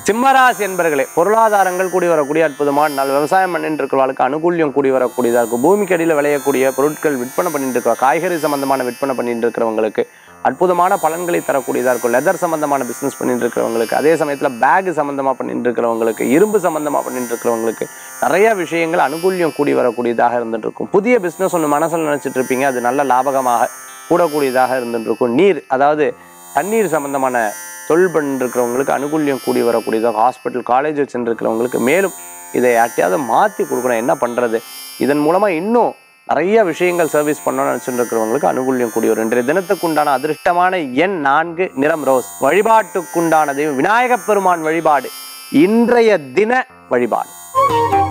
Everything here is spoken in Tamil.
சிம்மராசி என்பர்களே பொருளாதாரங்கள் கூடி வரக்கூடிய அற்புதமான நாள் விவசாயம் பண்ணிட்டு இருக்கிறவர்களுக்கு அனுகூல்யம் கூடி வரக்கூடியதாக இருக்கும் பூமிக்கு அடியில் விளையக்கூடிய பொருட்கள் விற்பனை பண்ணிட்டு இருக்கிற காய்கறி சம்பந்தமான விற்பனை பண்ணிட்டு இருக்கிறவங்களுக்கு அற்புதமான பலன்களை தரக்கூடியதாக இருக்கும் லெதர் சம்பந்தமான பிஸ்னஸ் பண்ணிட்டு இருக்கிறவங்களுக்கு அதே சமயத்தில் பேக் சம்பந்தமாக பண்ணிட்டு இருக்கிறவங்களுக்கு இரும்பு சம்பந்தமாக பண்ணிட்டு இருக்கிறவங்களுக்கு நிறைய விஷயங்கள் அனுகூல்யம் கூடி வரக்கூடியதாக இருந்துட்டு இருக்கும் புதிய பிஸ்னஸ் ஒன்று மனசில் நினச்சிட்டு இருப்பீங்க அது நல்ல லாபகமாக கூடக்கூடியதாக இருந்துட்டு இருக்கும் நீர் அதாவது தண்ணீர் சம்பந்தமான தொழில் பண்ணிருக்கிறவங்களுக்கு அனுகூல்யம் கூடி வரக்கூடியதாக ஹாஸ்பிட்டல் காலேஜ் வச்சுருக்கிறவங்களுக்கு மேலும் இதை யார்ட்டையாவது மாற்றி கொடுக்கணும் என்ன பண்ணுறது இதன் மூலமாக இன்னும் நிறைய விஷயங்கள் சர்வீஸ் பண்ணணும்னு நினச்சிட்டு இருக்கிறவங்களுக்கு அனுகூல்யம் கூடி வரும் இன்றைய தினத்துக்குண்டான அதிர்ஷ்டமான எண் நான்கு நிறம் ரோஸ் வழிபாட்டுக்குண்டான தெய்வம் விநாயகப் பெருமான் வழிபாடு இன்றைய தின வழிபாடு